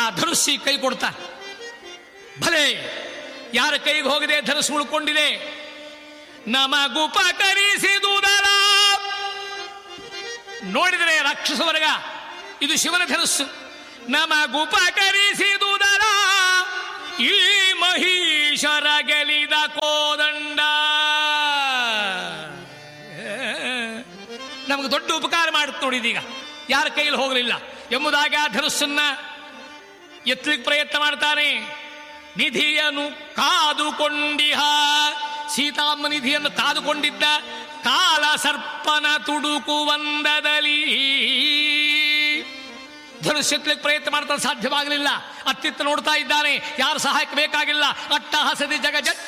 ಧನುಸ್ಸಿ ಕೈ ಕೊಡ್ತಾ ಭಲೆ ಯಾರ ಕೈಗೆ ಹೋಗದೆ ಧನುಸ್ಸು ಉಳ್ಕೊಂಡಿದೆ ನಮಗುಪಕರಿಸಿದುದರ ನೋಡಿದರೆ ರಾಕ್ಷಸ ವರ್ಗ ಇದು ಶಿವನ ಧನುಸ್ಸು ನಮಗುಪಕರಿಸಿದುದರ ಈ ಮಹೀಶರ ಗೆಲಿದ ಕೋದಂಡ ನಮಗೆ ದೊಡ್ಡ ಉಪಕಾರ ಮಾಡುತ್ತೆ ನೋಡಿ ಇದೀಗ ಯಾರ ಕೈಯಲ್ಲಿ ಹೋಗಲಿಲ್ಲ ಎಂಬುದಾಗಿ ಆ ಧನುಸ್ಸನ್ನ ಎತ್ತಲಿಕ್ಕೆ ಪ್ರಯತ್ನ ಮಾಡ್ತಾನೆ ನಿಧಿಯನ್ನು ಕಾದುಕೊಂಡಿಹ ಸೀತಾಮ್ಮ ನಿಧಿಯನ್ನು ಕಾದುಕೊಂಡಿದ್ದ ಕಾಲ ಸರ್ಪನ ತುಡುಕು ಒಂದದಲ್ಲಿ ಧನುಷ್ ಎತ್ತಲಿಕ್ಕೆ ಪ್ರಯತ್ನ ಮಾಡ್ತಾನೆ ಸಾಧ್ಯವಾಗಲಿಲ್ಲ ಅತ್ತಿತ್ತ ನೋಡ್ತಾ ಇದ್ದಾನೆ ಯಾರು ಸಹಾಯಕ್ಕೆ ಬೇಕಾಗಿಲ್ಲ ಅಟ್ಟಹಾಸದಿ ಜಗ ಜಟ್